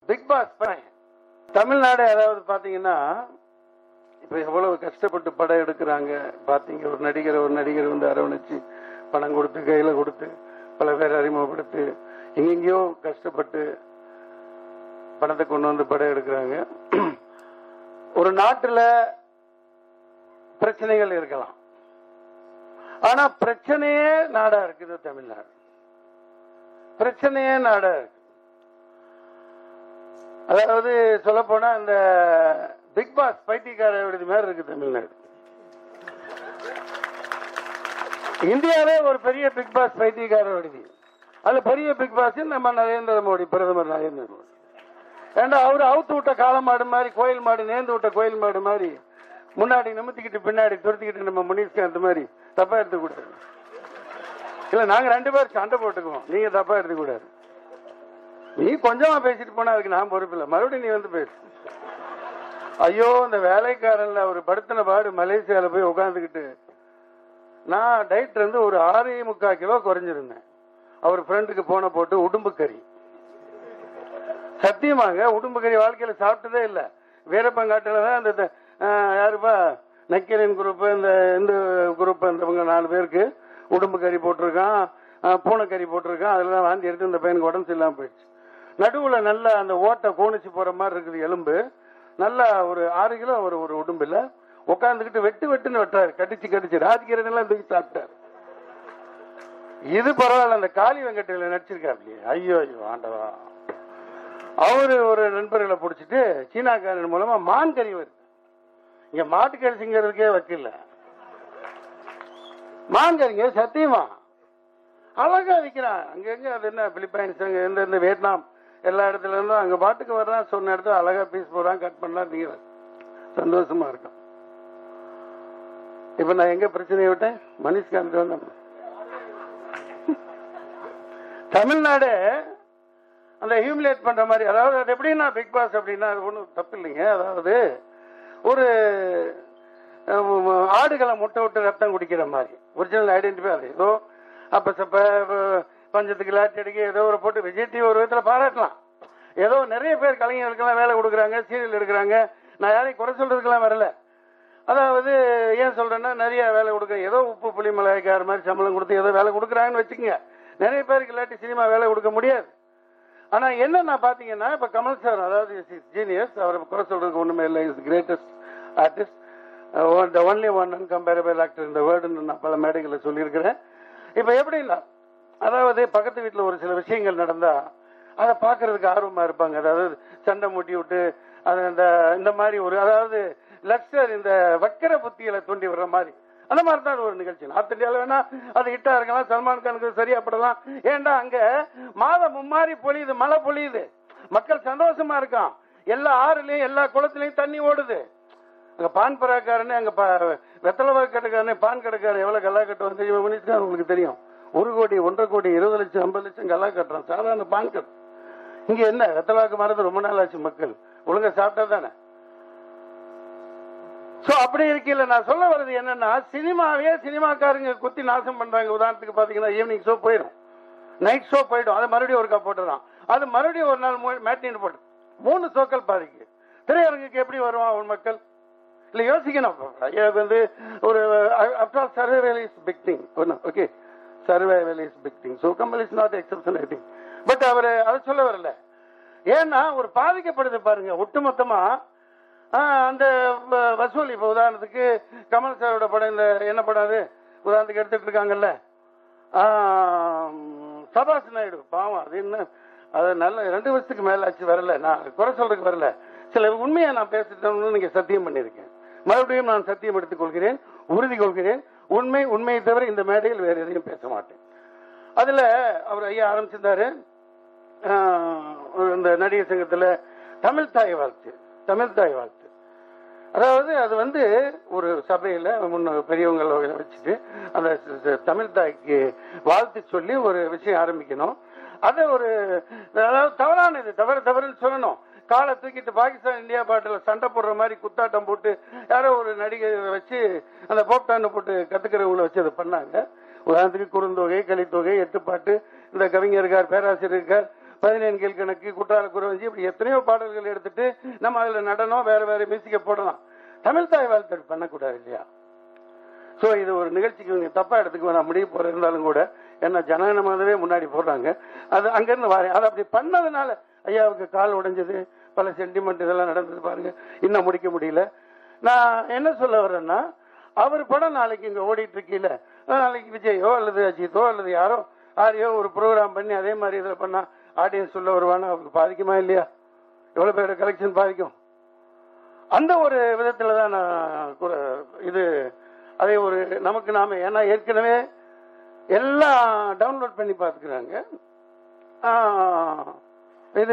Big pass Tamil Nadu அதாவது பாத்தீங்கன்னா இப்ப எவ்வளவு கஷ்டப்பட்டு படம் எடுக்கிறாங்க பாத்தீங்க ஒரு நடிகர் ஒரு நடிகர் வந்து அரவணைச்சு பணம் கொடுத்து கையில கொடுத்து பல பேர் அறிமுகப்படுத்தி எங்கெங்கயோ கஷ்டப்பட்டு பணத்தை கொண்டு வந்து படம் எடுக்கிறாங்க ஒரு நாட்டுல பிரச்சனைகள் இருக்கலாம் ஆனா பிரச்சனையே நாடா இருக்குது தமிழ்நாடு பிரச்சனையே நாடா இருக்கு அதாவது சொல்ல போனா இந்த பிக் பாஸ் பைத்தியக்கார விடுதி மாதிரி இருக்கு தமிழ்நாடு இந்தியாவே ஒரு பெரிய பிக் பாஸ் பைத்தியக்கார விடுதி அது பெரிய பிக் பாஸ் நம்ம நரேந்திர மோடி பிரதமர் நரேந்திர மோடி ஏண்டா அவரு அவுத்து விட்ட காளை மாடு மாதிரி கோயில் மாடு நேர்ந்து விட்ட கோயில் மாடு மாதிரி முன்னாடி நிமித்திக்கிட்டு பின்னாடி துரத்திக்கிட்டு நம்ம முனிஷ்காந்த் மாதிரி தப்பா எடுத்துக்கூடாது இல்ல நாங்க ரெண்டு பேரும் சண்டை போட்டுக்குவோம் நீங்க தப்பா எடுத்துக்கூடாது நீ கொஞ்சமா பேசிட்டு போனா அதுக்கு நான் பொறுப்பு இல்லை மறுபடியும் நீ வந்து பேசு ஐயோ இந்த வேலைக்காரன்ல அவர் படுத்தின பாடு மலேசியால போய் உட்காந்துக்கிட்டு நான் டயட்ல இருந்து ஒரு ஆறே முக்கால் கிலோ குறைஞ்சிருந்தேன் அவர் ஃப்ரெண்டுக்கு போன போட்டு உடும்பு கறி சத்தியமாங்க உடும்பு கறி வாழ்க்கையில சாப்பிட்டதே இல்ல வீரப்பங்காட்டுல தான் அந்த அஹ், யாருப்பா நக்கீரன் குரூப் இந்த இந்த குரூப் இந்தவங்க நாலு பேருக்கு உடும்பு கறி போட்டிருக்கான் அஹ், பூனைக்கறி போட்டிருக்கான் அதெல்லாம் வாந்தி எடுத்து இந்த பையனுக்கு உடம்பு இல்லாம போயிடுச்சு நடுவுல நல்ல அந்த ஓட்டை கோணிச்சு போற மாதிரி இருக்குது எலும்பு நல்ல ஒரு ஆறு கிலோ ஒரு ஒரு உடம்புல உட்காந்துக்கிட்டு வெட்டு வெட்டுன்னு வெட்டாரு கடிச்சு கடிச்சு ராஜகிரண் எல்லாம் தூக்கி சாப்பிட்டாரு இது பரவாயில்ல அந்த காளி வெங்கட்டையில நடிச்சிருக்காரு ஐயோ ஐயோ ஆண்டவா அவரு ஒரு நண்பர்களை பிடிச்சிட்டு சீனாக்காரன் மூலமா மான் கறி வருது இங்க மாட்டுக்கறி சிங்கிறதுக்கே வைக்கல மான் கறிங்க சத்தியமா அழகா விற்கிறான் அங்கங்க அது என்ன பிலிப்பைன்ஸ் அங்க எந்த இந்த வியட்நாம் எல்லா இடத்துல இருந்தும் அங்க பாட்டுக்கு வர்றான் சொன்ன இடத்துல அழகா பீஸ் போடுறான் கட் பண்ணலாம் நீங்க சந்தோஷமா இருக்கும் இப்ப நான் எங்க பிரச்சனையை விட்டேன் மனிஷ்காந்த் வந்தேன் தமிழ்நாடு அந்த ஹியூமிலேட் பண்ற மாதிரி அதாவது அது எப்படின்னா பிக் பாஸ் அப்படின்னா அது ஒன்றும் தப்பு இல்லைங்க அதாவது ஒரு அஹ், ஆடுகளை முட்டை விட்டு ரத்தம் குடிக்கிற மாதிரி ஒரிஜினல் ஐடென்டிஃபை அது ஏதோ அப்ப சப்ப அஹ், பஞ்சத்துக்கு லாட்டி அடிக்க ஏதோ ஒரு போட்டு விஜய் டிவி ஒரு விதத்துல பாராட்டலாம் ஏதோ நிறைய பேர் கலைஞர்களுக்கெல்லாம் வேலை கொடுக்குறாங்க சீரியல் எடுக்கிறாங்க நான் யாரையும் குறை சொல்றதுக்கெல்லாம் வரல அதாவது ஏன் சொல்றேன்னா நிறைய வேலை கொடுக்க ஏதோ உப்பு புளி மிளகாய்க்கார மாதிரி சம்பளம் கொடுத்து ஏதோ வேலை கொடுக்குறாங்கன்னு வச்சுக்கோங்க நிறைய பேருக்கு இல்லாட்டி சினிமா வேலை கொடுக்க முடியாது ஆனா என்னன்னா பாத்தீங்கன்னா இப்ப கமல் சார் அதாவது ஜீனியஸ் அவரை குறை சொல்றதுக்கு ஒண்ணுமே இல்லை is greatest artist the only one uncomparable actor இந்த வேர்டுன்னு நான் பல மேடைகளில் சொல்லியிருக்கிறேன் இப்ப எப்படின்னா அதாவது பக்கத்து வீட்டுல ஒரு சில விஷயங்கள் நடந்தா அதை பாக்குறதுக்கு ஆர்வமா இருப்பாங்க அதாவது சண்டை மூட்டி விட்டு அது அந்த இந்த மாதிரி ஒரு அதாவது லக்ஷர் இந்த வக்கர புத்திகளை தூண்டி விடுற மாதிரி அந்த மாதிரி தான் அது ஒரு நிகழ்ச்சி நார்த் இந்தியாவில் வேணா அது ஹிட்டா இருக்கலாம் சல்மான் கானுக்கு சரியாப்படலாம் ஏன்டா அங்க மாதம் மும்மாரி பொழியுது மழை பொழியுது மக்கள் சந்தோஷமா இருக்கான் எல்லா ஆறுலயும் எல்லா குளத்திலயும் தண்ணி ஓடுது அங்க பான் பராக்காரனே அங்க ப- வெத்தலை கட்டுக்காரனே பான் கடைக்காரன் எவ்வளவு கல்லா கட்டுவான் தெரியுமா மனிதன் உங்களுக்கு தெரியும் ஒரு கோடி ஒன்றரை கோடி இருபது லட்சம் ஐம்பது லட்சம் கல்லா கட்டுறான் சாதாரண பான் கட்டு இங்க என்ன வெத்தலாக்கு மறந்து ரொம்ப நாள் ஆச்சு மக்கள் ஒழுங்கா சாப்பிட்டா தானே சோ அப்படி இருக்கையில நான் சொல்ல வர்றது என்னன்னா சினிமாவே சினிமாக்காரங்க குத்தி நாசம் பண்றாங்க உதாரணத்துக்கு பாத்தீங்கன்னா ஈவினிங் ஷோ போயிடும் நைட் ஷோ போயிடும் அது மறுபடியும் ஒருக்கா போட்டுறான் அது மறுபடியும் ஒரு நாள் மேட்டின்னு போட்டு மூணு ஷோக்கள் பாதிக்கு திரையரங்குக்கு எப்படி வருவான் அவன் மக்கள் இல்ல யோசிக்கணும் ஐயா வந்து ஒரு after all survival is big thing okay survival is big thing so Kamal is not exception I think but அவர் அதை சொல்ல வரல ஏன்னா ஒரு பாதிக்கப்படுது பாருங்க ஒட்டுமொத்தமா ஆஹ், அந்த வ- வசூல் இப்ப உதாரணத்துக்கு கமல் சாரோட படம் இந்த என்ன படம் அது உதாரணத்துக்கு எடுத்துட்டு இருக்காங்கல்ல ஆஹ், சபாஷ் நாயுடு பாவம் அது என்ன அது நல்ல ரெண்டு வருஷத்துக்கு மேல ஆச்சு வரல நான் குறை சொல்றதுக்கு வரல சில உண்மையை நான் பேசிட்டோம்னு நீங்க சத்தியம் பண்ணிருக்கேன் மறுபடியும் நான் சத்தியம் எடுத்துக் கொள்கிறேன் உறுதி கொள்கிறேன் உண்மை உண்மையை தவிர இந்த மேடையில் வேற எதையும் பேச மாட்டேன் அதுல அவர் ஐயா ஆரம்பிச்சிருந்தாரு ஆஹ், இந்த நடிகர் சங்கத்துல தமிழ் தாய் வாழ்த்து தமிழ் தாய் வாழ்த்து அதாவது அது வந்து ஒரு சபையில முன்ன பெரியவங்களை வச்சுட்டு அந்த ச- ச- தமிழ் தாய்க்கு வாழ்த்து சொல்லி ஒரு விஷயம் ஆரம்பிக்கணும் அது ஒரு அதாவது தவறானது தவறு தவறுன்னு சொல்லணும் காலை தூக்கிட்டு பாகிஸ்தான் இந்தியா பாட்டில் சண்டை போடுற மாதிரி குத்தாட்டம் போட்டு யாரோ ஒரு நடிகை வச்சு அந்த போப்டான்னு போட்டு கத்துக்கிறவங்களை வச்சு அதை பண்ணாங்க உதாரணத்துக்கு குறுந்தொகை கலித்தொகை எட்டுப்பாட்டு இந்த கவிஞர் இருக்கார் பேராசிரியர் இருக்கார் பதினேழு கீழ் கணக்கு குற்றால குறவஞ்சி இப்படி எத்தனையோ பாடல்கள் எடுத்துட்டு நம்ம அதுல நடனம் வேற வேற மியூசிக்க போடலாம் தமிழ் தாய் வாழ்த்து பண்ணக்கூடாது இல்லையா சோ இது ஒரு நிகழ்ச்சிக்கு இவங்க தப்பா எடுத்துக்க வேணாம் முடிவு போற இருந்தாலும் கூட என்ன ஜனநாயகமாகவே முன்னாடி போடுறாங்க அது அங்கிருந்து வரேன் அதை அப்படி பண்ணதுனால ஐயாவுக்கு கால் உடைஞ்சது பல சென்டிமெண்ட் இதெல்லாம் நடந்தது பாருங்க இன்னும் முடிக்க முடியல நான் என்ன சொல்ல வர்றேன்னா அவர் படம் நாளைக்கு இங்க ஓடிட்டு இருக்கீல நாளைக்கு விஜயோ அல்லது அஜித்தோ அல்லது யாரோ யாரையோ ஒரு ப்ரோக்ராம் பண்ணி அதே மாதிரி இதில் பண்ணா ஆடியன்ஸ் சொல்ல வருவானா அவருக்கு பாதிக்குமா இல்லையா எவ்வளவு பேரோட கலெக்ஷன் பாதிக்கும் அந்த ஒரு விதத்துல தான் நான் கூற- இது அதே ஒரு நமக்கு நாம ஏன்னா ஏற்கனவே எல்லாம் டவுன்லோட் பண்ணி பார்த்துக்கிறாங்க இது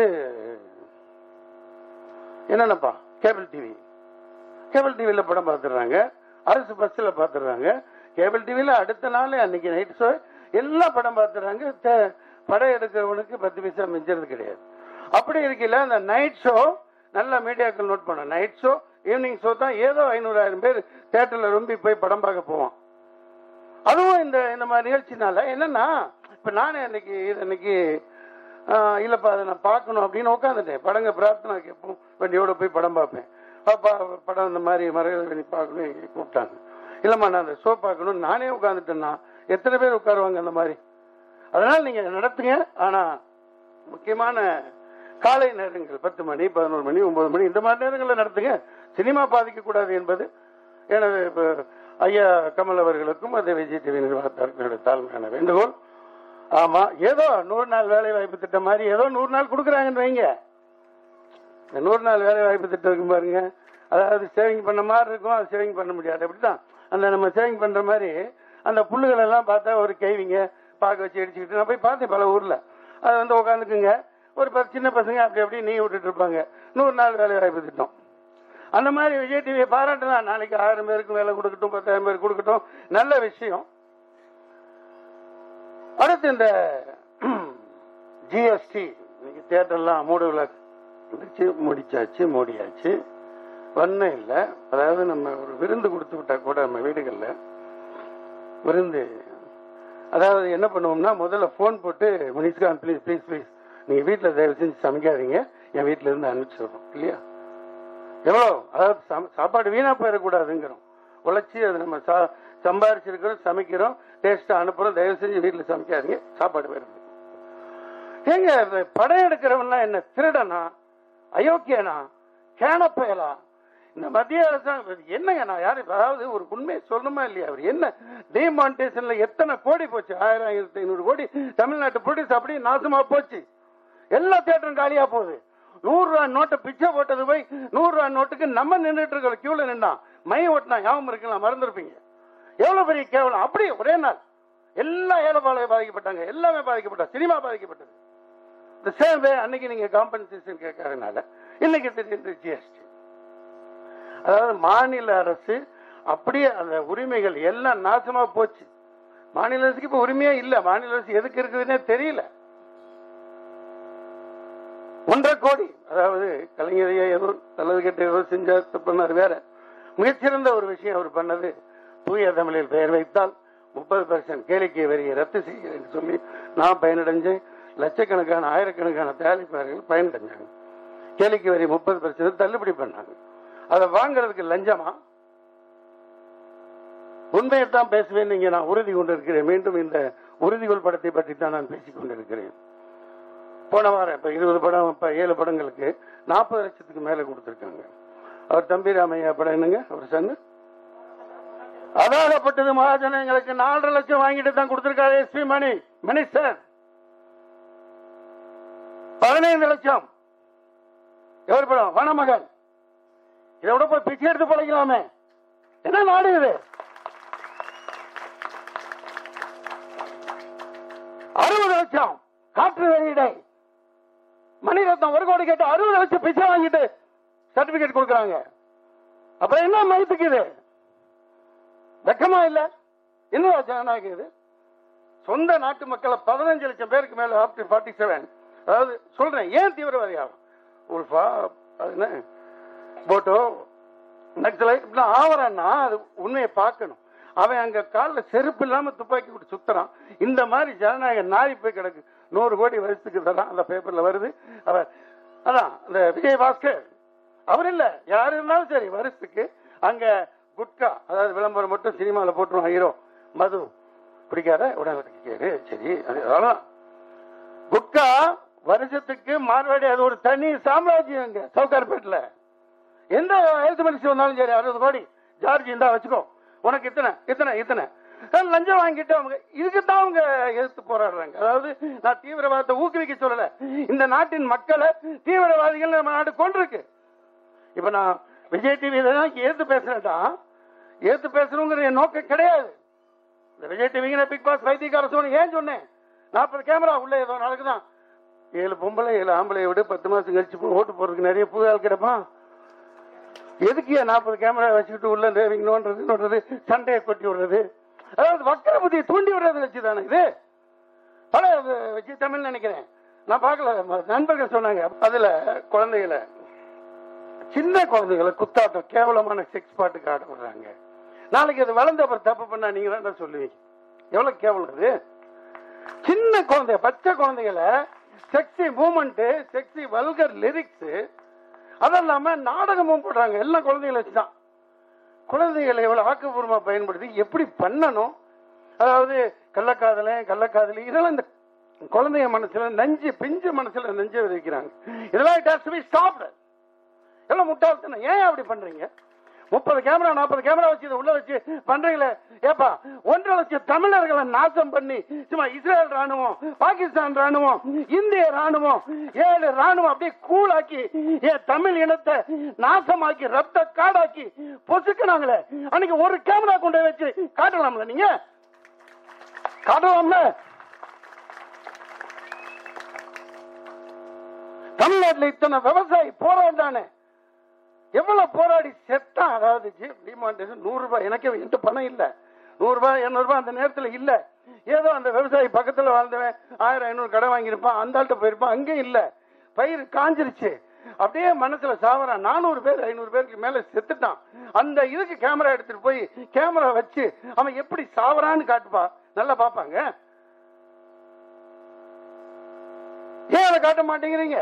என்னென்னப்பா கேபிள் டிவி கேபிள் டிவியில படம் பார்த்துடுறாங்க அரசு பஸ்ல பார்த்துடுறாங்க கேபிள் டிவியில அடுத்த நாள் அன்னைக்கு நைட் ஷோ எல்லா படம் பார்த்துடுறாங்க தே- படம் எடுக்கிறவனுக்கு பத்து பைசா மிஞ்சறது கிடையாது அப்படி இருக்கையில அந்த நைட் ஷோ நல்ல மீடியாக்கள் நோட் பண்ண நைட் ஷோ ஈவினிங் ஷோ தான் ஏதோ ஐநூறாயிரம் பேர் தியேட்டர்ல ரொம்ப போய் படம் பார்க்க போவான் அதுவும் இந்த இந்த மாதிரி நிகழ்ச்சினால என்னன்னா இப்ப நானே அன்னைக்கு இது அன்னைக்கு ஆஹ், இல்லப்பா அதை நான் பார்க்கணும் அப்படின்னு உட்காந்துட்டேன் படங்க பிரார்த்தனை கேட்போம் வண்டியோட போய் படம் பார்ப்பேன் பாப்பா படம் இந்த மாதிரி மரகத நீ பார்க்கணும் எங்க கூப்பிட்டாங்க இல்லம்மா நான் அந்த ஷோ பார்க்கணும் நானே உட்காந்துட்டேன்னா எத்தனை பேர் உட்காருவாங்க அந்த மாதிரி அதனால நீங்க நடத்துங்க ஆனா முக்கியமான காலை நேரங்கள் பத்து மணி பதினோரு மணி ஒன்பது மணி இந்த மாதிரி நேரங்களில் நடத்துங்க சினிமா பாதிக்க கூடாது என்பது எனது இப்ப ஐயா கமல் அவர்களுக்கும் அது விஜய் டிவி நிர்வாகத்தாருக்கு என்னுடைய தாழ்மையான வேண்டுகோள் ஆமா ஏதோ நூறு நாள் வேலை வாய்ப்பு திட்டம் மாதிரி ஏதோ நூறு நாள் கொடுக்குறாங்கன்னு வைங்க இந்த நூறு நாள் வேலை வாய்ப்பு திட்டம் இருக்கும் பாருங்க அதாவது சேவிங் பண்ண மாதிரி இருக்கும் அது சேவிங் பண்ண முடியாது அப்படிதான் அந்த நம்ம சேவிங் பண்ற மாதிரி அந்த புல்லுகள் எல்லாம் பார்த்தா ஒரு கைவிங்க பார்க்க வச்சு அடிச்சுக்கிட்டு நான் போய் பார்த்தேன் பல ஊர்ல அது வந்து உட்காந்துக்குங்க ஒரு பத்து சின்ன பசங்க அப்படி அப்படி நீ விட்டுட்டு இருப்பாங்க நூறு நாள் வேலை வாய்ப்பு திட்டம் அந்த மாதிரி விஜய் டிவியை பாராட்டலாம் நாளைக்கு ஆயிரம் பேருக்கு வேலை கொடுக்கட்டும் பத்தாயிரம் பேருக்கு கொடுக்கட்டும் நல்ல விஷயம் அடுத்து இந்த ஜிஎஸ்டி இன்னைக்கு தியேட்டர்லாம் மூடு விளக்கு முடிச்சு முடிச்சாச்சு மூடியாச்சு ஒன்றும் இல்லை அதாவது நம்ம ஒரு விருந்து கொடுத்து விட்டா கூட நம்ம வீடுகளில் விருந்து அதாவது என்ன பண்ணுவோம்னா முதல்ல ஃபோன் போட்டு முனிஸ்கான் ப்ளீஸ் ப்ளீஸ் ப்ளீஸ் நீங்க வீட்டில் தயவு செஞ்சு சமைக்காதீங்க என் வீட்டில இருந்து அனுப்பிச்சிடுறோம் இல்லையா எவ்வளோ அதாவது சம- சாப்பாடு வீணா போயிடக்கூடாதுங்கிறோம் உழைச்சி அதை நம்ம சா- சம்பாரிச்சிருக்கிறோம் சமைக்கிறோம் டேஸ்டா அனுப்புறோம் தயவு செஞ்சு வீட்டில் சமைக்காதீங்க சாப்பாடு போயிடுது ஏங்க இந்த படம் எடுக்கிறவன்லாம் என்ன திருடனா அயோக்கியனா கேனப்பயலா இந்த மத்திய அரசாங்கம் என்னங்க நான் யாரு அதாவது ஒரு உண்மையை சொல்லணுமா இல்லையா அவர் என்ன டிமான்டேஷன்ல எத்தனை கோடி போச்சு ஆயிரம் ஆயிரத்தி ஐநூறு கோடி தமிழ்நாட்டு ப்ரொடியூஸ் அப்படியே நாசமா போச்சு எல்லா தியேட்டரும் காலியா போகுது நூறு ரூபாய் நோட்டை பிச்சை போட்டது போய் நூறு ரூபாய் நோட்டுக்கு நம்ம நின்றுட்டு இருக்கிற கியூல நின்னான் மை ஓட்டினா ஞாபகம் இருக்கலாம் மறந்துருப்பீங்க எவ்வளவு பெரிய கேவலம் அப்படியே ஒரே நாள் எல்லா ஏழைப்பாளைய பாதிக்கப்பட்டாங்க எல்லாமே பாதிக்கப்பட்டாங்க சினிமா பாதிக்கப்பட்டது இந்த சேம் வே அன்னைக்கு நீங்க காம்பன்சேஷன் கேட்கறதுனால இன்னைக்கு திடீர்னு ஜிஎஸ்டி அதாவது மாநில அரசு அப்படியே அந்த உரிமைகள் எல்லாம் நாசமா போச்சு மாநில அரசுக்கு இப்ப உரிமையே இல்ல மாநில அரசு எதுக்கு இருக்குதுன்னே தெரியல ஒன்றரை கோடி அதாவது கலைஞரையே ஏதோ நல்லது கெட்ட ஏதோ செஞ்சா பண்ணார் வேற மிகச்சிறந்த ஒரு விஷயம் அவர் பண்ணது தூய தமிழில் பெயர் வைத்தால் முப்பது பெர்சன்ட் கேளிக்கை வரியை ரத்து செய்கிறேன் சொல்லி நான் பயனடைஞ்சேன் லட்சக்கணக்கான ஆயிரக்கணக்கான தயாரிப்பாளர்கள் பயனடைஞ்சாங்க கேளிக்கை வரி முப்பது பெர்சன்ட் தள்ளுபடி பண்ணாங்க அதை வாங்குறதுக்கு லஞ்சமா உண்மையைத்தான் பேசுவேன் நீங்க நான் உறுதி கொண்டிருக்கிறேன் மீண்டும் இந்த உறுதிகொள் படத்தை பற்றி தான் நான் பேசிக் கொண்டிருக்கிறேன் போன வாரம் இப்ப இருபது படம் இப்ப ஏழு படங்களுக்கு நாற்பது லட்சத்துக்கு மேல கொடுத்திருக்காங்க அவர் தம்பி ராமையா படம் என்னங்க அவர் சன்னு அதாகப்பட்டது மகாஜனங்களுக்கு நாலரை லட்சம் வாங்கிட்டு தான் கொடுத்திருக்காரு எஸ்பி மணி மினிஸ்டர் பதினைந்து லட்சம் எவர் படம் வனமகன் இதை விட போய் பிச்சை எடுத்து பழகலாமே என்ன நாடு இது அறுபது லட்சம் காற்று வெளியிடை மணிரத்னம் ஒரு கோடி கேட்டு அறுபது லட்சம் பிச்சை வாங்கிட்டு சர்டிபிகேட் கொடுக்கறாங்க அப்புறம் என்ன மயத்துக்கு இது வெக்கமா இல்ல என்ன ஜனநாயகம் இது சொந்த நாட்டு மக்களை பதினஞ்சு லட்சம் பேருக்கு மேல ஆப்டி ஃபார்ட்டி செவன் அதாவது சொல்றேன் ஏன் தீவிரவாதி ஆகும் உல்ஃபா அது என்ன போட்டோ நக்சலைட் இப்படிலாம் ஆவறான்னா அது உண்மையை பார்க்கணும் அவன் அங்க காலில் செருப்பு இல்லாம துப்பாக்கி விட்டு சுத்துறான் இந்த மாதிரி ஜனநாயக நாரி போய் கிடக்கு நூறு கோடி வருஷத்துக்கு தரான் அந்த பேப்பர்ல வருது அவர் அதான் இந்த விஜய் பாஸ்கர் அவர் இல்ல யாரு இருந்தாலும் சரி வருஷத்துக்கு அங்க குட்கா அதாவது விளம்பரம் மட்டும் சினிமால போட்டுருவோம் ஹீரோ மது பிடிக்காத உடனே கேடு சரி அது அவ்வளவுதான் குட்கா வருஷத்துக்கு மார்வாடி அது ஒரு தனி சாம்ராஜ்யம் இங்க சவுகார்பேட்டில் எந்த எழுத்து மனுஷன் வந்தாலும் சரி அறுபது கோடி ஜார்ஜ் இந்தா வச்சுக்கோ உனக்கு இத்தனை இத்தனை இத்தனை அஹ் லஞ்சம் வாங்கிட்டு அவங்க இதுக்கு தான் அவங்க எதிர்த்து போராடுறாங்க அதாவது நான் தீவிரவாதத்தை ஊக்குவிக்க சொல்லல இந்த நாட்டின் மக்களை தீவிரவாதிகள் நம்ம நாடு கொண்டிருக்கு இப்ப நான் விஜய் டிவி தான் ஏத்து பேசுறேன்டா ஏத்து பேசணுங்கிற என் நோக்கம் கிடையாது இந்த விஜய் டிவிங்கிற பிக் பாஸ் வைத்தியக்கார சோனி ஏன் சொன்னேன் நாற்பது கேமரா உள்ள ஏதோ நடக்குதான் ஏழு பொம்பளை ஏழு ஆம்பளை விட பத்து மாசம் கழிச்சு போ- ஓட்டு போறதுக்கு நிறைய புகார் கிடப்பான் எதுக்கு ஏன் நாற்பது கேமரா வச்சுக்கிட்டு உள்ள டிரைவிங் நோன்றது நோன்றது சண்டையை கொட்டி விடுறது அதாவது வக்கர புத்தியை தூண்டி விடுறது வச்சுதானே இது பல வச்சு தமிழ் நினைக்கிறேன் நான் பார்க்கல ம- நண்பர்கள் சொன்னாங்க அதுல குழந்தைகளை சின்ன குழந்தைகளை குத்தாட்டம் கேவலமான செக்ஸ் பாட்டுக்கு ஆட விடுறாங்க நாளைக்கு அது வளர்ந்த அப்புறம் தப்பு பண்ணா நீங்க தான் சொல்லுவீங்க எவ்வளவு கேவலம் இது சின்ன குழந்தை பச்சை குழந்தைகளை sexy moment sexy vulgar lyrics அது இல்லாம நாடகமும் போடுறாங்க எல்லா குழந்தைகளை வச்சுதான் குழந்தைகளை எவ்வளவு ஆக்கப்பூர்வமா பயன்படுத்தி எப்படி பண்ணணும் அதாவது கள்ளக்காதலை கள்ளக்காதலி இதெல்லாம் இந்த குழந்தைங்க மனசுல நஞ்சு பிஞ்சு மனசுல நஞ்சு விதைக்கிறாங்க இதெல்லாம் it has to be stopped எல்லாம் முட்டாள்தனம் ஏன் அப்படி பண்றீங்க முப்பது கேமரா நாற்பது கேமரா வச்சு இதை உள்ள வச்சு பண்றீங்களே ஏப்பா ஒன்றரை லட்சம் தமிழர்களை நாசம் பண்ணி சும்மா இஸ்ரேல் ராணுவம் பாகிஸ்தான் ராணுவம் இந்திய ராணுவம் ஏழு ராணுவம் அப்படியே கூலாக்கி என் தமிழ் இனத்தை நாசமாக்கி ரத்த காடாக்கி பொசுக்குனாங்களே அன்னைக்கு ஒரு கேமரா கொண்டு போய் வச்சு காட்டலாம்ல நீங்க காட்டலாம்ல தமிழ்நாட்டில் இத்தனை விவசாயி போராடானே எவ்வளவு போராடி செத்தான் அதாவது டிமாண்டேஷன் நூறு ரூபாய் எனக்கு என்கிட்ட பணம் இல்ல நூறு ரூபாய் இருநூறு ரூபாய் அந்த நேரத்துல இல்ல ஏதோ அந்த விவசாயி பக்கத்துல வாழ்ந்தவன் ஆயிரம் ஐநூறு கடை வாங்கியிருப்பான் அந்த ஆள்கிட்ட போயிருப்பான் அங்கேயும் இல்ல பயிர் காஞ்சிருச்சு அப்படியே மனசுல சாவறான் நானூறு பேர் ஐநூறு பேருக்கு மேல செத்துட்டான் அந்த இதுக்கு கேமரா எடுத்துட்டு போய் கேமரா வச்சு அவன் எப்படி சாவறான்னு காட்டுப்பா நல்லா பாப்பாங்க ஏன் அதை காட்ட மாட்டேங்கிறீங்க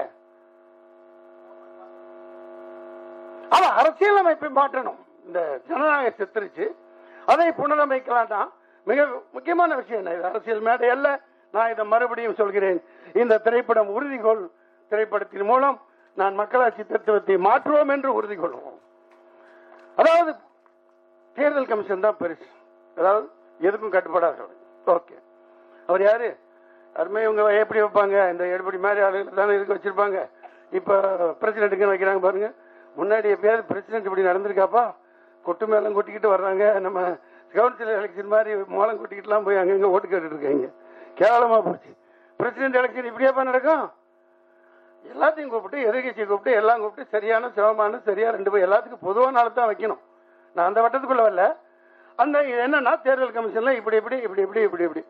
அவன் அரசியலமைப்பை மாற்றணும் இந்த ஜனநாயகம் செத்துருச்சு அதை புனரமைக்கலாம் தான் மிக முக்கியமான விஷயம் என்ன இது அரசியல் மேடை அல்ல நான் இதை மறுபடியும் சொல்கிறேன் இந்த திரைப்படம் உறுதிகோள் திரைப்படத்தின் மூலம் நான் மக்களாட்சி தத்துவத்தை மாற்றுவோம் என்று உறுதி கொள்வோம் அதாவது தேர்தல் கமிஷன் தான் பெருசு அதாவது எதுக்கும் கட்டுப்படாதவர் ஓகே அவர் யாரு அருமை இவங்க எப்படி வைப்பாங்க இந்த எடுபடி மாதிரி ஆளுகள் தானே இதுக்கு வச்சிருப்பாங்க இப்ப பிரசிடென்ட்டுக்கு வைக்கிறாங்க பாருங்க முன்னாடி எப்பயாவது பிரசிடென்ட் இப்படி நடந்திருக்காப்பா கொட்டு மேலம் கொட்டிக்கிட்டு வர்றாங்க நம்ம கவுன்சில் எலெக்ஷன் மாதிரி மோளம் கொட்டிக்கிட்டுலாம் போய் அங்கங்க ஓட்டு கேட்டுட்டு இருக்காங்க கேவலமா போச்சு பிரசிடென்ட் எலெக்ஷன் இப்படியாப்பா நடக்கும் எல்லாத்தையும் கூப்பிட்டு எதிர்கட்சி கூப்பிட்டு எல்லாம் கூப்பிட்டு சரியான சிரமமான சரியா ரெண்டு பேர் எல்லாத்துக்கும் பொதுவான ஆளு தான் வைக்கணும் நான் அந்த வட்டத்துக்குள்ள வரல அந்த இது என்னன்னா தேர்தல் கமிஷன்ல இப்படி இப்படி இப்படி இப்படி இப்படி இப்படி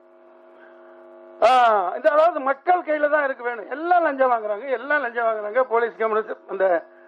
ஆ, இந்த அதாவது மக்கள் கையில தான் இருக்கு வேணும் எல்லாம் லஞ்சம் வாங்குறாங்க எல்லாம் லஞ்சம் வாங்குறாங்க போலீஸ் கமிஷன் அந்த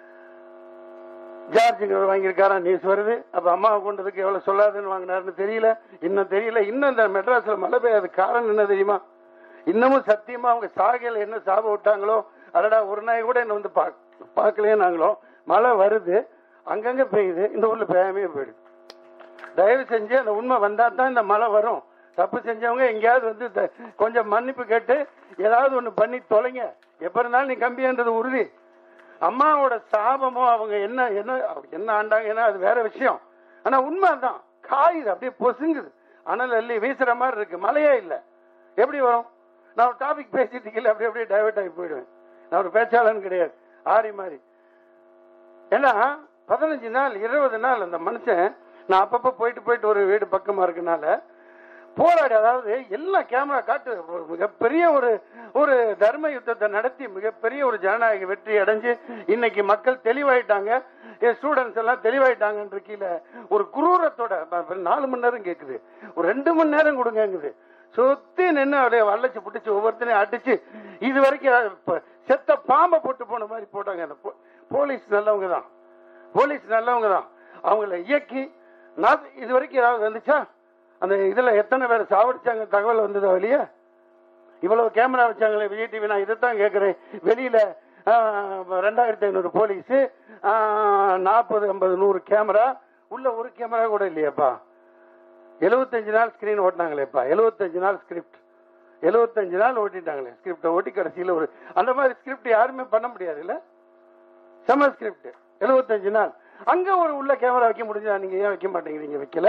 ஜார்ஜுங்கிறவர் வாங்கியிருக்காரா நியூஸ் வருது அப்ப அம்மாவை கொண்டதுக்கு எவ்வளவு சொல்லாதுன்னு வாங்கினாருன்னு தெரியல இன்னும் தெரியல இன்னும் இந்த மெட்ராஸ்ல மழை பெய்யாது காரணம் என்ன தெரியுமா இன்னமும் சத்தியமா அவங்க சாகையில என்ன சாப விட்டாங்களோ அடடா ஒரு நாய் கூட என்ன வந்து பார்க்கலையே நாங்களோ மழை வருது அங்கங்க பெய்யுது இந்த ஊர்ல பெய்யாமே போயிடுது தயவு செஞ்சு அந்த உண்மை வந்தா தான் இந்த மழை வரும் தப்பு செஞ்சவங்க எங்கேயாவது வந்து த- கொஞ்சம் மன்னிப்பு கேட்டு ஏதாவது ஒண்ணு பண்ணி தொலைங்க எப்ப இருந்தாலும் நீ கம்பின்றது உறுதி அம்மாவோட சாபமோ அவங்க என்ன என்ன என்ன ஆண்டாங்கன்னா அது வேற விஷயம் ஆனா உண்மை தான் காயுது அப்படியே பொசுங்குது அனல் அள்ளி வீசுற மாதிரி இருக்கு மழையே இல்ல எப்படி வரும் நான் ஒரு டாபிக் பேசிட்டு இருக்கல அப்படியே அப்படியே டைவர்ட் ஆகி போயிடுவேன் நான் ஒரு பேச்சாளன் கிடையாது ஆரி மாதிரி ஏன்னா பதினஞ்சு நாள் இருபது நாள் அந்த மனுஷன் நான் அப்பப்ப போயிட்டு போயிட்டு ஒரு வீடு பக்கமா இருக்கனால போராடி அதாவது எல்லா கேமரா காட்டு ஒரு மிகப்பெரிய ஒரு ஒரு தர்ம யுத்தத்தை நடத்தி மிகப்பெரிய ஒரு ஜனநாயக வெற்றி அடைஞ்சு இன்னைக்கு மக்கள் தெளிவாயிட்டாங்க ஸ்டூடெண்ட்ஸ் எல்லாம் தெளிவாயிட்டாங்கன்ற கீழே ஒரு குரூரத்தோட ப- நாலு மணி நேரம் கேக்குது ஒரு ரெண்டு மணி நேரம் கொடுங்கங்குது சுத்தி நின்று அப்படியே வளைச்சு பிடிச்சு ஒவ்வொருத்தனையும் அடிச்சு இது வரைக்கும் ப- செத்த பாம்பை போட்டு போன மாதிரி போட்டாங்க அந்த போ- போலீஸ் நல்லவங்க தான் போலீஸ் நல்லவங்க தான் அவங்கள இயக்கி நான் இது வரைக்கும் ஏதாவது வந்துச்சா அந்த இதுல எத்தனை பேர் சாவடிச்சாங்க தகவல் வந்ததா வெளியே இவ்வளவு கேமரா வச்சாங்களே விஜய் டிவி நான் இதைத்தான் கேட்கிறேன் வெளியில ரெண்டாயிரத்தி ஐநூறு போலீஸ் நாற்பது ஐம்பது நூறு கேமரா உள்ள ஒரு கேமரா கூட இல்லையாப்பா எழுபத்தஞ்சு நாள் ஸ்கிரீன் ஓட்டினாங்களேப்பா எழுபத்தஞ்சு நாள் ஸ்கிரிப்ட் எழுபத்தஞ்சு நாள் ஓட்டிட்டாங்களே ஸ்கிரிப்டை ஓட்டி கடைசியில் ஒரு அந்த மாதிரி ஸ்கிரிப்ட் யாருமே பண்ண முடியாது இல்ல செம ஸ்கிரிப்ட் எழுபத்தஞ்சு நாள் அங்க ஒரு உள்ள கேமரா வைக்க முடிஞ்சா நீங்க ஏன் வைக்க மாட்டேங்கிறீங்க வைக்கல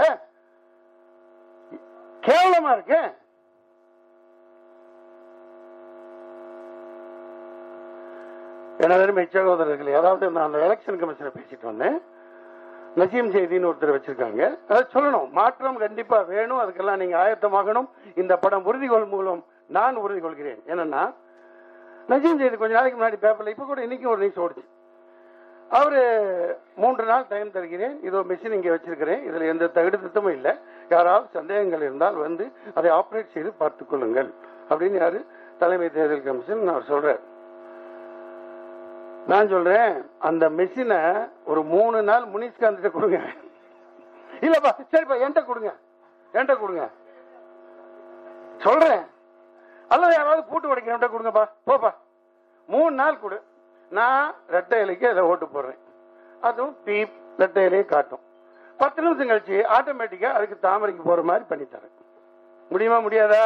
கேவலமா இருக்கு எனதருமை சகோதரர்களே அதாவது நான் அந்த எலெக்ஷன் கமிஷனை பேசிட்டு வந்தேன் நசீம் செய்தின்னு ஒருத்தர் வச்சிருக்காங்க அதை சொல்லணும் மாற்றம் கண்டிப்பா வேணும் அதுக்கெல்லாம் நீங்க ஆயத்தமாகணும் இந்த படம் உறுதிகொள் மூலம் நான் உறுதி கொள்கிறேன் என்னன்னா நசீம் செய்தி கொஞ்ச நாளைக்கு முன்னாடி பேப்பர்ல இப்ப கூட இன்னைக்கு ஒரு நியூஸ் ஓடுச்சு அவரு மூன்று நாள் டைம் தருகிறேன் இதோ மிஷின் இங்கே வச்சிருக்கிறேன் இதுல எந்த தகுடு திட்டமும் இல்லை யாராவது சந்தேகங்கள் இருந்தால் வந்து அதை ஆபரேட் செய்து பார்த்துக் கொள்ளுங்கள் அப்படின்னு யாரு தலைமை தேர்தல் கமிஷன் அவர் சொல்றார் நான் சொல்றேன் அந்த மெஷினை ஒரு மூணு நாள் முனிஷ்காந்த் கொடுங்க இல்லப்பா சரிப்பா என்கிட்ட கொடுங்க என்கிட்ட கொடுங்க சொல்றேன் அல்லது யாராவது பூட்டு உடைக்கிறவன்ட்ட கொடுங்கப்பா போப்பா மூணு நாள் கொடு நான் ரெட்டை இலைக்கு அதில் ஓட்டு போடுறேன் அதுவும் பீப் ரெட்டை இலையை காட்டும் பத்து நிமிஷம் கழிச்சு ஆட்டோமேட்டிக்கா அதுக்கு தாமரைக்கு போற மாதிரி பண்ணி தரேன் முடியுமா முடியாதா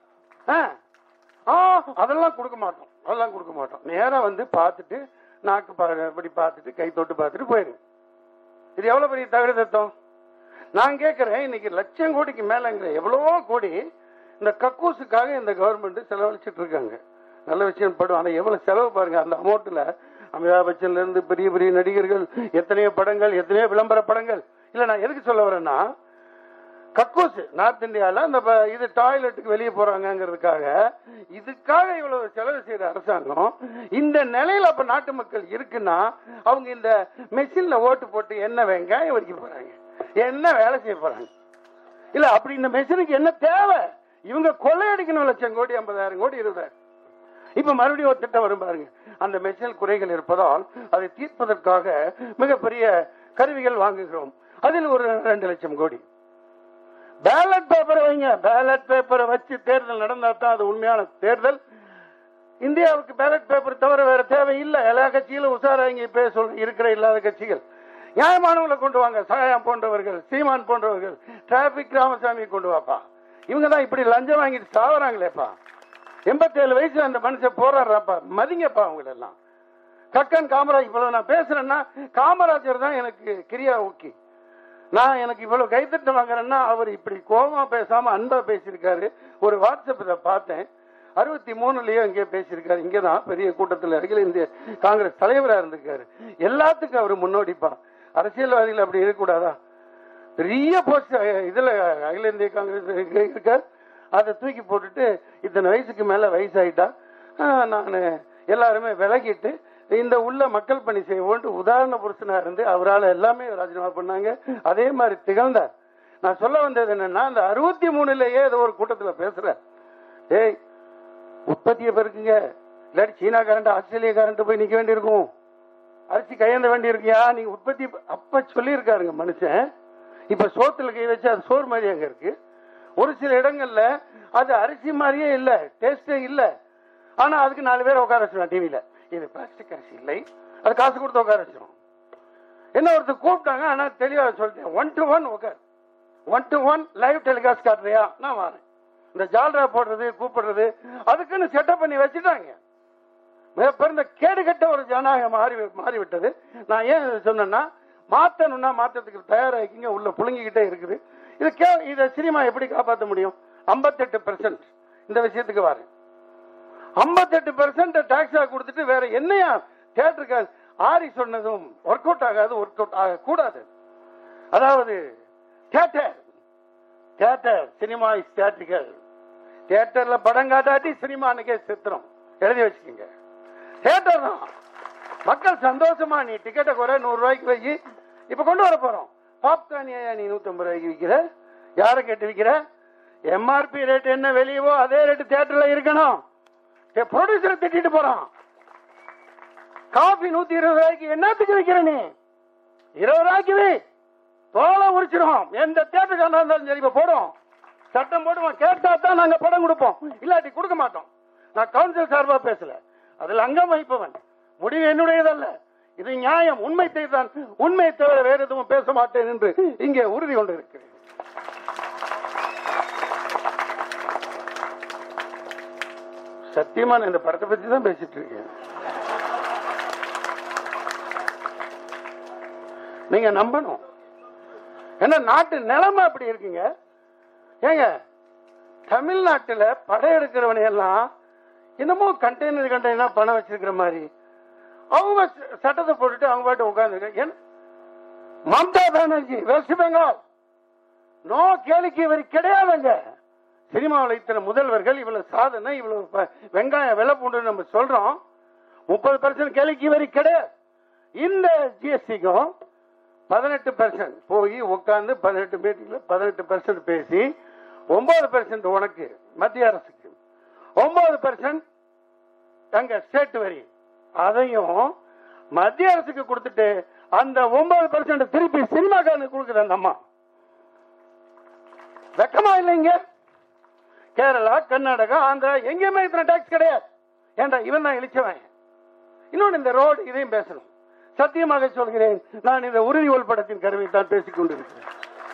ஆ ஆ, அதெல்லாம் கொடுக்க மாட்டோம் அதெல்லாம் கொடுக்க மாட்டோம் நேரா வந்து பார்த்துட்டு நாக்கு பா- இப்படி பார்த்துட்டு கை தொட்டு பார்த்துட்டு போயிடும் இது எவ்வளவு பெரிய தகுதி தத்துவம் நான் கேட்கிறேன் இன்னைக்கு லட்சம் கோடிக்கு மேலங்கிற எவ்வளவோ கோடி இந்த கக்கூசுக்காக இந்த கவர்மெண்ட் செலவழிச்சிட்டு இருக்காங்க நல்ல விஷயம் படும் ஆனா எவ்வளவு செலவு பாருங்க அந்த அமௌண்ட்ல அமிதாப் பச்சன்ல இருந்து பெரிய பெரிய நடிகர்கள் எத்தனையோ படங்கள் எத்தனையோ விளம்பர படங்கள் இல்ல நான் எதுக்கு சொல்ல வரேன்னா கக்கூஸ் நார்த் இந்தியால அந்த ப- இது டாய்லெட்டுக்கு வெளியே போறாங்கங்கிறதுக்காக இதுக்காக இவ்வளவு செலவு செய்யற அரசாங்கம் இந்த நிலையில அப்ப நாட்டு மக்கள் இருக்குன்னா அவங்க இந்த மெஷின்ல ஓட்டு போட்டு என்ன வெங்காயம் வரைக்க போறாங்க என்ன வேலை செய்ய போறாங்க இல்ல அப்படி இந்த மெஷினுக்கு என்ன தேவை இவங்க கொள்ளையடிக்கணும் லட்சம் கோடி ஐம்பதாயிரம் கோடி இருபதாயிரம் இப்ப மறுபடியும் ஒரு திட்டம் வரும் பாருங்க அந்த மெஷின் குறைகள் இருப்பதால் அதை தீர்ப்பதற்காக மிகப்பெரிய கருவிகள் வாங்குகிறோம் அதில் ஒரு ரெண்டு லட்சம் கோடி பேலட் பேப்பரை வைங்க பேலட் பேப்பரை வச்சு தேர்தல் நடந்தா தான் அது உண்மையான தேர்தல் இந்தியாவுக்கு பேலட் பேப்பர் தவிர வேற தேவை இல்ல எல்லா கட்சியிலும் உஷாராங்க இப்ப சொல் இருக்கிற இல்லாத கட்சிகள் நியாயமானவங்களை கொண்டு வாங்க சாயம் போன்றவர்கள் சீமான் போன்றவர்கள் டிராபிக் ராமசாமி கொண்டு வாப்பா இவங்க தான் இப்படி லஞ்சம் வாங்கிட்டு சாவறாங்களேப்பா எண்பத்தேழு வயசுல அந்த மனுஷன் போராடுறாப்பா மதிங்கப்பா அவங்கள எல்லாம் கக்கன் காமராஜ் இவ்வளவு நான் பேசுறேன்னா காமராஜர் தான் எனக்கு கிரியா ஊக்கி நான் எனக்கு இவ்வளவு கைத்தட்டம் வாங்குறேன்னா அவர் இப்படி கோபமா பேசாம அன்பா பேசியிருக்காரு ஒரு வாட்ஸ்அப்ல பார்த்தேன் அறுபத்தி மூணுலயோ இங்கே பேசியிருக்காரு இங்கதான் பெரிய கூட்டத்தில் அகில இந்திய காங்கிரஸ் தலைவரா இருந்திருக்காரு எல்லாத்துக்கும் அவர் முன்னோடிப்பா அரசியல்வாதிகள் அப்படி இருக்கக்கூடாதா பெரிய போஸ்ட் இதுல அகில இந்திய காங்கிரஸ் இருக்கு- இருக்கார் அதை தூக்கி போட்டுட்டு இத்தனை வயசுக்கு மேல வயசாயிட்டா நான் எல்லாருமே விலகிட்டு இந்த உள்ள மக்கள் பணி செய்வோன்ட்டு உதாரண புருஷனா இருந்து அவரால் எல்லாமே ராஜினாமா பண்ணாங்க அதே மாதிரி திகழ்ந்தார் நான் சொல்ல வந்தது என்னன்னா அந்த அறுபத்தி மூணுலயே ஏதோ ஒரு கூட்டத்துல பேசுற ஏய் உற்பத்தியை பெருக்குங்க இல்லாட்டி சீனா கரண்ட் ஆஸ்திரேலியா கரண்ட் போய் நிக்க வேண்டியிருக்கும் அரிசி கையேந்த வேண்டி இருக்கியா நீங்க உற்பத்தி அப்ப சொல்லியிருக்காருங்க மனுஷன் இப்ப சோத்துல கை வச்சு அது சோறு மாதிரி அங்க இருக்கு ஒரு சில இடங்கள்ல அது அரிசி மாதிரியே இல்ல டேஸ்டே இல்ல ஆனா அதுக்கு நாலு பேர் உட்கார வச்சிருவான் டிவில இது பிளாஸ்டிக் அரிசி இல்லை அது காசு கொடுத்து உட்கார வச்சிரும் என்ன ஒருத்தர் கூப்பிட்டாங்க ஆனா தெளிவா சொல்லிட்டேன் ஒன் டு ஒன் உட்கார் one to one live telecast காட்டுறியா நான் வரேன் இந்த ஜால்ரா போடுறது கூப்பிடுறது அதுக்குன்னு செட்டப் பண்ணி வச்சுட்டாங்க மிகப்பெருந்த கேடு கட்ட ஒரு ஜனநாயகம் மாறி மாறிவிட்டது நான் ஏன் இதை சொன்னேன்னா மாத்தணும்னா மாற்றத்துக்கு தயாராகிங்க உள்ள புழுங்கிக்கிட்டே இருக்குது இது கே இதை சினிமா எப்படி காப்பாற்ற முடியும் 58% பெர்சன்ட் இந்த விஷயத்துக்கு வரேன் 58% பெர்சன்ட் டாக்ஸா கொடுத்துட்டு வேற என்னையா தியேட்டருக்கு ஆரி சொன்னதும் ஒர்க் அவுட் ஆகாது ஒர்க் அவுட் ஆகக்கூடாது அதாவது தியேட்டர் தியேட்டர் சினிமா இஸ் தியேட்டர்கள் தியேட்டர்ல படம் காட்டாட்டி சினிமா அன்னைக்கே சித்திரம் எழுதி வச்சுக்கோங்க தியேட்டர் தான் மக்கள் சந்தோஷமா நீ டிக்கெட்டை குறை நூறு ரூபாய்க்கு வை இப்ப கொண்டு வர போறோம் பாப்கார்ன் ஏன் நீ நூத்தம்பது ரூபாய்க்கு விற்கிற யாரை கேட்டு விற்கிற எம்ஆர்பி ரேட் என்ன வெளியவோ அதே ரேட் தியேட்டர்ல இருக்கணும் ப்ரொடியூசரை திட்டிட்டு போறான் காபி நூத்தி இருபது ரூபாய்க்கு என்னத்துக்கு விற்கிற நீ இருபது ரூபாய்க்கு வை தோலை உரிச்சிரும் எந்த தேட்டருக்காக இருந்தாலும் சரி இப்ப போடும் சட்டம் போடுவோம் கேட்டா தான் நாங்க படம் கொடுப்போம் இல்லாட்டி கொடுக்க மாட்டோம் நான் கவுன்சில் சார்பா பேசல அதில் அங்கம் வகிப்பவன் முடிவு என்னுடையதல்ல இது நியாயம் உண்மை தான் உண்மை தவிர வேற எதுவும் பேச மாட்டேன் என்று இங்கே உறுதி கொண்டு இருக்கிறேன் சத்தியமா நான் இந்த படத்தை பத்தி தான் பேசிட்டு இருக்கேன் நீங்க நம்பணும் ஏன்னா நாட்டு நிலைமை அப்படி இருக்குங்க ஏங்க தமிழ்நாட்டுல படம் எடுக்கிறவனை எல்லாம் என்னமோ கண்டெய்னர் கண்டெய்னர் பணம் வச்சிருக்கிற மாதிரி அவங்க ச- சட்டத்தை போட்டுட்டு அவங்க பாட்டு உட்கார்ந்து மம்தா பானர்ஜி வெஸ்ட் பெங்கால் நோ கேளிக்கை வரி கிடையாதுங்க சினிமாவில் இத்தனை முதல்வர்கள் இவ்வளவு சாதனை இவ்வளவு ப- வெங்காயம் விலை பூண்டு நம்ம சொல்றோம் முப்பது பர்சன்ட் கேளிக்கை வரி கிடையாது இந்த ஜிஎஸ்டிக்கும் பதினெட்டு பர்சன்ட் போய் உட்கார்ந்து பதினெட்டு மீட்டிங்ல பதினெட்டு பர்சன்ட் பேசி ஒன்பது பர்சன்ட் உனக்கு மத்திய அரசுக்கு ஒன்பது பர்சன்ட் அங்க ஸ்டேட் வரி அதையும் மத்திய அரசுக்கு கொடுத்துட்டு அந்த ஒன்பது பர்சன்ட் திருப்பி சினிமாக்காரனுக்கு கொடுக்குது அந்த அம்மா வெக்கமா இல்லைங்க கேரளா கர்நாடகா ஆந்திரா எங்கேயுமே இத்தனை டாக்ஸ் கிடையாது ஏன்டா இவன் தான் இழிச்சவன் இன்னொன்னு இந்த ரோடு இதையும் பேசணும் சத்தியமாக சொல்கிறேன் நான் இந்த உறுதிமொழி படத்தின் கருவி தான் பேசிக் கொண்டிருக்கிறேன்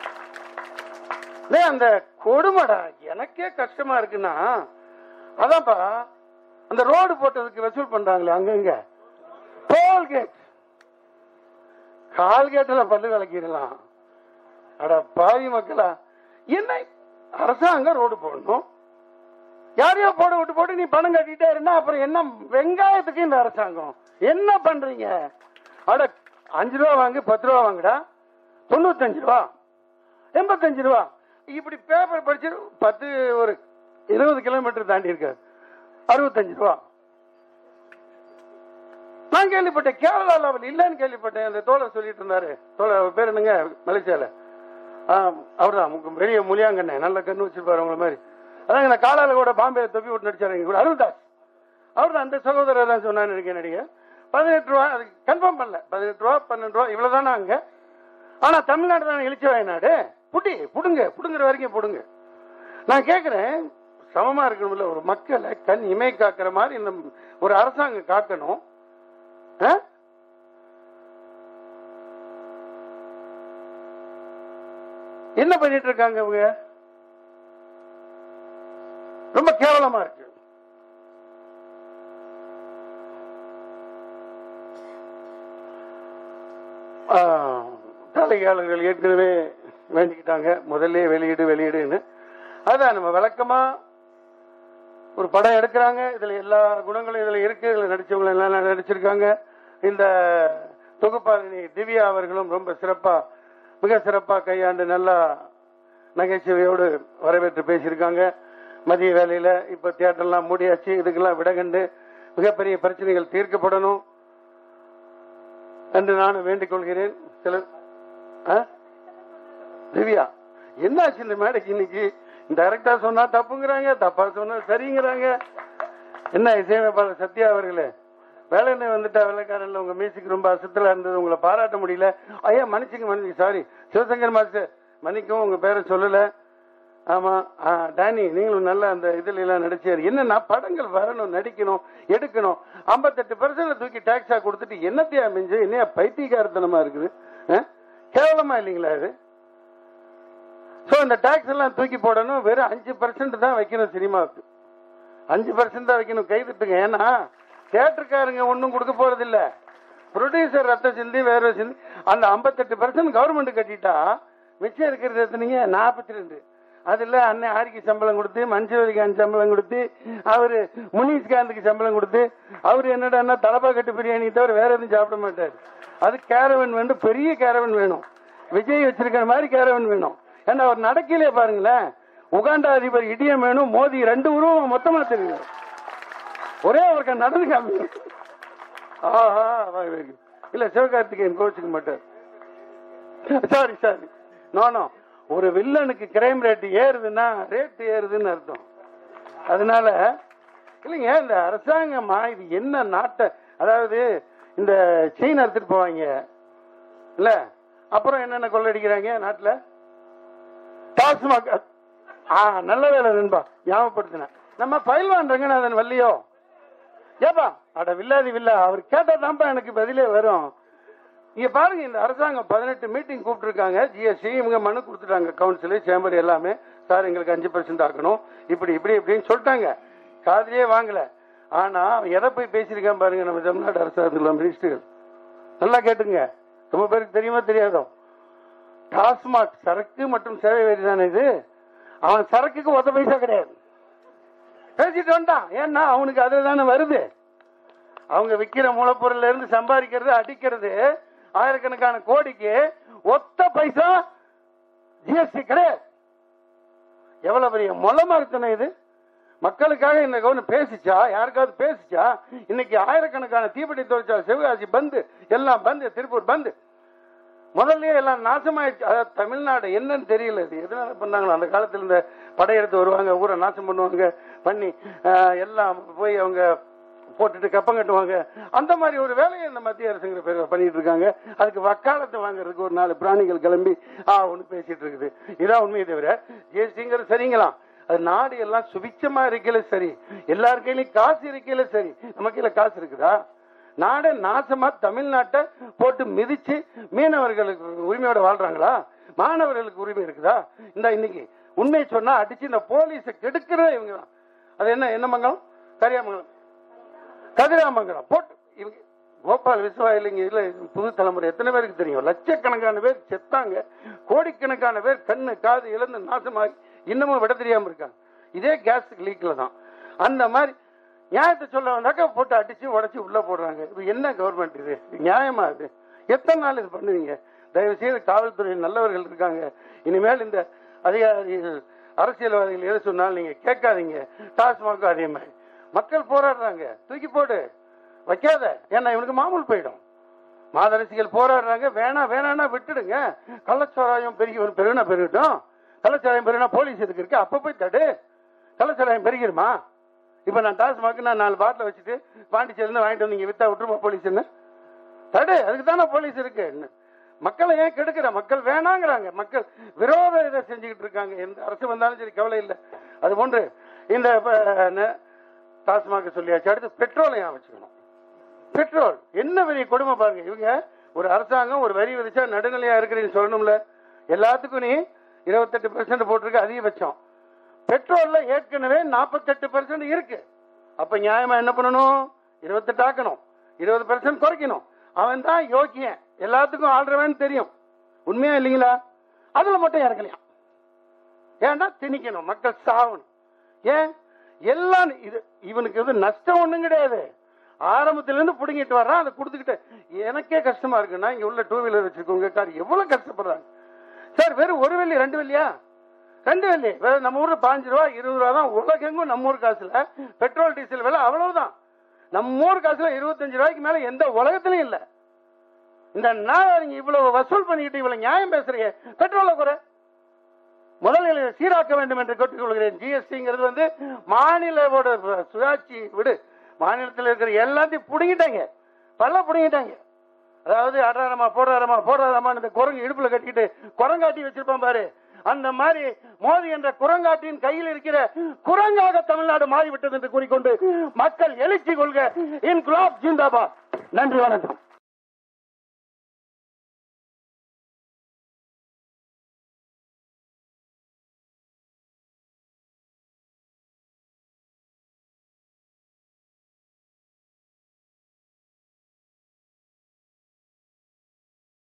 டேய், அந்த கொடுமைடா எனக்கே கஷ்டமா இருக்குன்னா அதான்ப்பா அந்த ரோடு போட்டதுக்கு வசூல் பண்றாங்களே அங்கங்க டோல்கேட் கால்கேட்ல பல்லு விளக்கிடலாம் அட பாவி மக்களா என்ன அரசாங்கம் ரோடு போடணும் யாரையோ போட விட்டு போட்டு நீ பணம் கட்டிட்டே இருந்தா அப்புறம் என்ன வெங்காயத்துக்கு இந்த அரசாங்கம் என்ன பண்றீங்க அட அஞ்சு ரூபா வாங்கு பத்து ரூபா வாங்குடா தொண்ணூத்தஞ்சு ரூபா எண்பத்தஞ்சு ரூபா இப்படி பேப்பர் படிச்சு பத்து ஒரு இருபது கிலோமீட்டர் தாண்டி இருக்காது அறுபத்தஞ்சு ரூபா நான் கேள்விப்பட்டேன் கேரளால அவர் இல்லைன்னு கேள்விப்பட்டேன் அந்த தோழர் சொல்லிட்டு இருந்தாரு தோழர் அவர் பேர் என்னங்க மலேசியால அவர் தான் பெரிய முலியாங்கண்ணே நல்ல கண்ணு வச்சிருப்பாரு உங்களை மாதிரி அதாங்க நான் காலால கூட பாம்பே தொப்பி விட்டு நடிச்சாரு எங்க கூட அருள்தாஸ் அவர் தான் அந்த சகோதரர் தான் சொன்னான்னு நினைக்கிறேன் நடிகர் பதினெட்டு ரூபா அது கன்ஃபார்ம் பண்ணல பதினெட்டு ரூபா பன்னெண்டு ரூபா இவ்வளவுதானே அங்க ஆனா தமிழ்நாடு தான் இழிச்ச வயநாடு புடி புடுங்க புடுங்குற வரைக்கும் புடுங்க நான் கேக்குறேன் சமமா இருக்கணும்ல ஒரு மக்களை கண் இமை காக்கிற மாதிரி இந்த ஒரு அரசாங்கம் காக்கணும் ஆ? என்ன பண்ணிட்டு இருக்காங்க அவங்க ரொம்ப கேவலமா இருக்கு ஆ, பத்திரிகையாளர்கள் ஏற்கனவே வேண்டிக்கிட்டாங்க முதல்ல வெளியீடு வெளியீடுன்னு அதான் நம்ம விளக்கமா ஒரு படம் எடுக்கிறாங்க இதுல எல்லா குணங்களும் இதுல இருக்கு இதுல நடிச்சவங்க எல்லாம் நடிச்சிருக்காங்க இந்த தொகுப்பாளினி திவ்யா அவர்களும் ரொம்ப சிறப்பா மிக சிறப்பா கையாண்டு நல்லா நகைச்சுவையோடு வரவேற்று பேசியிருக்காங்க மதிய வேலையில இப்ப தியேட்டர்லாம் மூடியாச்சு இதுக்கெல்லாம் விடகண்டு மிகப்பெரிய பிரச்சனைகள் தீர்க்கப்படணும் என்று நான் வேண்டிக் கொள்கிறேன் சிலர் ஆ? திவ்யா என்னாச்சு இந்த மேடைக்கு இன்னைக்கு டைரக்டா சொன்னா தப்புங்கிறாங்க தப்பா சொன்னா சரிங்கிறாங்க என்ன இசையமைப்பாளர் சத்யா அவர்களே வேலைன்னு வந்துட்டா வேலைக்காரன்ல உங்க மியூசிக் ரொம்ப அசத்தலா இருந்தது உங்களை பாராட்ட முடியல ஐயா மன்னிச்சுங்க மன்னிச்சு சாரி சிவசங்கர் மாஸ்டர் மன்னிக்கவும் உங்க பேரை சொல்லல ஆமா ஆ, டேனி நீங்களும் நல்ல அந்த இதுல எல்லாம் நடிச்சாரு என்னன்னா படங்கள் வரணும் நடிக்கணும் எடுக்கணும் ஐம்பத்தெட்டு பெர்சன்ட் தூக்கி டாக்ஸா கொடுத்துட்டு என்னத்தையா மிஞ்சு என்னையா பைத்தியக்காரத்தனமா இருக்குது ஆ? கேவலமா இல்லைங்களா இது சோ இந்த டாக்ஸ் எல்லாம் தூக்கி போடணும் வெறும் அஞ்சு பர்சன்ட் தான் வைக்கணும் சினிமாவுக்கு அஞ்சு பர்சன்ட் தான் வைக்கணும் கை தட்டுங்க ஏன்னா தியேட்டருக்காரங்க ஒன்றும் கொடுக்க போறது இல்ல ப்ரொடியூசர் ரத்த சிந்தி வேற சிந்தி அந்த ஐம்பத்தெட்டு பர்சன்ட் கவர்மெண்ட் கட்டிட்டா மிச்சம் இருக்கிறது எத்தனைங்க நாற்பத்தி ரெண்டு அதுல அண்ணன் ஆரிக்கு சம்பளம் கொடுத்து மஞ்சவரிக்கான் சம்பளம் கொடுத்து அவரு முனீஷ்காந்துக்கு சம்பளம் கொடுத்து அவரு என்னடா தலப்பா கட்டு பிரியாணி தவிர வேற எதுவும் சாப்பிட மாட்டாரு அது கேரவன் வேண்டும் பெரிய கேரவன் வேணும் விஜய் வச்சிருக்கிற மாதிரி கேரவன் வேணும் ஏன்னா அவர் நடக்கலையே பாருங்களேன் உகாண்டா அதிபர் இடியம் வேணும் மோதி ரெண்டு உருவம் மொத்தமா தெரியும் ஒரே ஒருக்க நடந்து காமிங்க ஆஹா வா- வா- இல்ல சிவகார்த்திகேயன் கோச்சுக்க மாட்டார் சாரி சாரி நோ நோ ஒரு வில்லனுக்கு கிரைம் ரேட் ஏறுதுன்னா ரேட் ஏறுதுன்னு அர்த்தம் அதனால இல்லைங்க இந்த அரசாங்கமா இது என்ன நாட்டை அதாவது இந்த செயின் அறுத்துட்டு போவாங்க இல்ல அப்புறம் என்னென்ன கொள்ளடிக்கிறாங்க நாட்டுல டாஸ்மாக் ஆ நல்ல வேலை நண்பா ஞாபகப்படுத்தின நம்ம பயில்வான் ரங்கநாதன் வள்ளியோ ஏப்பா அட வில்லாதி வில்லா அவர் கேட்டா தான்ப்பா எனக்கு பதிலே வரும் இங்க பாருங்க இந்த அரசாங்கம் பதினெட்டு மீட்டிங் கூப்பிட்டுருக்காங்க ஜிஎஸ்டி இவங்க மனு கொடுத்துட்டாங்க கவுன்சில் சேம்பர் எல்லாமே சார் எங்களுக்கு அஞ்சு பர்சன்ட் ஆக்கணும் இப்படி இப்படி இப்படின்னு சொல்லிட்டாங்க காதுலயே வாங்கல ஆனா அவன் எதை போய் பேசியிருக்கான் பாருங்க நம்ம தமிழ்நாடு அரசாங்கத்தில் மினிஸ்டர்கள் நல்லா கேட்டுங்க ரொம்ப பேருக்கு தெரியுமா தெரியாதோ டாஸ்மாக் சரக்கு மற்றும் சேவை வரி தானே இது அவன் சரக்குக்கு ஒத்த பைசா கிடையாது பேசிட்டு வந்துட்டான் ஏன்னா அவனுக்கு அதுல தானே வருது அவங்க விக்கிற மூலப்பொருள்ல இருந்து சம்பாதிக்கிறது அடிக்கிறது ஆயிரக்கணக்கான கோடிக்கு ஒத்த பைசா ஜிஎஸ்டி கிடையாது எவ்வளவு பெரிய மொளமா இருக்குன்னு இது மக்களுக்காக இந்த கவர்மெண்ட் பேசிச்சா யாருக்காவது பேசிச்சா இன்னைக்கு ஆயிரக்கணக்கான தீப்பெட்டி தொழிற்சாலை சிவகாசி பந்து எல்லாம் பந்து திருப்பூர் பந்து முதல்லயே எல்லாம் நாசமாயிடுச்சு அதாவது தமிழ்நாடு என்னன்னு தெரியல இது எதனால பண்ணாங்களோ அந்த காலத்துல இந்த படையெடுத்து வருவாங்க ஊரை நாசம் பண்ணுவாங்க பண்ணி ஆஹ், எல்லாம் போய் அவங்க போட்டுட்டு கப்பம் கட்டுவாங்க அந்த மாதிரி ஒரு வேலையை இந்த மத்திய அரசுங்கிற பேர் பண்ணிட்டு இருக்காங்க அதுக்கு வக்காலத்தை வாங்குறதுக்கு ஒரு நாலு பிராணிகள் கிளம்பி ஆ ஒண்ணு பேசிட்டு இருக்குது இதான் உண்மையை தவிர ஜிஎஸ்டிங்கிறது சரிங்களாம் அது நாடு எல்லாம் சுபிச்சமா இருக்கையில சரி எல்லார் கையிலயும் காசு இருக்கையில சரி நம்ம கையில காசு இருக்குதா நாடே நாசமா தமிழ்நாட்டை போட்டு மிதிச்சு மீனவர்களுக்கு உரிமையோட வாழ்றாங்களா மாணவர்களுக்கு உரிமை இருக்குதா இந்த இன்னைக்கு உண்மை சொன்னா அடிச்சு இந்த போலீஸை கெடுக்கிறதே இவங்க தான் அது என்ன என்ன மங்கலம் கரியாமங்கலம் கதிராமங்கலம் போட்டு இவங்க கோபால் விஸ்வாயிலிங்க இதுல புது தலைமுறை எத்தனை பேருக்கு தெரியும் லட்சக்கணக்கான பேர் செத்தாங்க கோடிக்கணக்கான பேர் கண்ணு காது இழந்து நாசமாகி இன்னமும் விட தெரியாம இருக்காங்க இதே கேஸ் லீக்ல தான் அந்த மாதிரி நியாயத்தை சொல்ல வந்தாக்கா போட்டு அடிச்சு உடைச்சு உள்ள போடுறாங்க இது என்ன கவர்மெண்ட் இது இது நியாயமா இது எத்தனை நாள் இது பண்ணுவீங்க தயவு செய்து காவல்துறை நல்லவர்கள் இருக்காங்க இனிமேல் இந்த அதிகாரிகள் அரசியல்வாதிகள் எது சொன்னாலும் நீங்க கேட்காதீங்க டாஸ்மாகும் அதே மாதிரி மக்கள் போராடுறாங்க தூக்கி போடு வைக்காத ஏன்னா இவனுக்கு மாமூல் போயிடும் மாதரசிகள் போராடுறாங்க வேணா வேணான்னா விட்டுடுங்க கள்ளச்சாராயம் பெருகி பெருகினா பெருகட்டும் கள்ளச்சாராயம் பெருகினா போலீஸ் எதுக்கு இருக்கு அப்ப போய் தடு கள்ளச்சாராயம் பெருகிருமா இப்ப நான் டாஸ்மாக்கு நான் நாலு பாட்டில் வச்சுட்டு பாண்டிச்சேரியில இருந்து வாங்கிட்டு வந்து நீங்க வித்தா விட்டுருமா போலீஸ்ன்னு தடு அதுக்கு தானே போலீஸ் இருக்கு மக்களை ஏன் கெடுக்கிற மக்கள் வேணாங்கிறாங்க மக்கள் விரோத இதை செஞ்சுக்கிட்டு இருக்காங்க எந்த அரசு வந்தாலும் சரி கவலை இல்லை அது போன்று இந்த இப்ப, ந- டாஸ்மாக் சொல்லியாச்சு அடுத்து பெட்ரோலை ஏன் வச்சுக்கணும் பெட்ரோல் என்ன பெரிய கொடுமை பாருங்க இவங்க ஒரு அரசாங்கம் ஒரு வரி விதிச்சா நடுநிலையா இருக்கிறீன்னு சொல்லணும்ல எல்லாத்துக்கும் நீ இருபத்தெட்டு பெர்சென்ட் போட்டிருக்க அதிகபட்சம் பெட்ரோல்ல ஏற்கனவே நாற்பத்தெட்டு பெர்சென்ட் இருக்கு அப்ப நியாயமா என்ன பண்ணணும் இருபத்தெட்டு ஆக்கணும் இருபது பெர்சென்ட் குறைக்கணும் அவன் தான் யோக்கியன் எல்லாத்துக்கும் ஆள்றவன் தெரியும் உண்மையா இல்லைங்களா அதுல மட்டும் இறக்கலையாம் ஏன்னா திணிக்கணும் மக்கள் சாவணும் ஏன் எல்லாம் இது இவனுக்கு வந்து நஷ்டம் ஒண்ணும் கிடையாது ஆரம்பத்துல இருந்து புடுங்கிட்டு வர்றான் அதை கொடுத்துக்கிட்டு எனக்கே கஷ்டமா இருக்குன்னா இங்க உள்ள டூ வீலர் வச்சிருக்கவங்க கார் எவ்வளவு கஷ்டப்படுறாங்க சார் வெறும் ஒரு வெள்ளி ரெண்டு வெள்ளியா ரெண்டு வெள்ளி வேற நம்ம ஊர்ல பாஞ்சு ரூபா இருபது ரூபா தான் உலகெங்கும் நம்ம ஊர் காசுல பெட்ரோல் டீசல் விலை அவ்வளவுதான் நம்ம ஊர் காசுல இருபத்தஞ்சு ரூபாய்க்கு மேல எந்த உலகத்திலயும் இல்ல இந்த நாள் நீங்க இவ்வளவு வசூல் பண்ணிக்கிட்டு இவ்வளவு நியாயம் பேசுறீங்க பெட்ரோல குறை முதலில் இதை சீராக்க வேண்டும் என்று கேட்டுக்கொள்கிறேன் ஜிஎஸ்டிங்கிறது வந்து மாநிலவோட சுயாட்சி விடு மாநிலத்தில் இருக்கிற எல்லாத்தையும் புடுங்கிட்டாங்க பல்ல புடுங்கிட்டாங்க அதாவது அடாரமா போடுறாரமா போடுறாரமா இந்த குரங்கு இடுப்புல கட்டிக்கிட்டு குரங்காட்டி வச்சிருப்பான் பாரு அந்த மாதிரி மோதி என்ற குரங்காட்டின் கையில் இருக்கிற குரங்காக தமிழ்நாடு மாறிவிட்டது என்று கூறிக்கொண்டு மக்கள் எழுச்சி கொள்க இன் குலாப் ஜிந்தாபாத் நன்றி வணக்கம்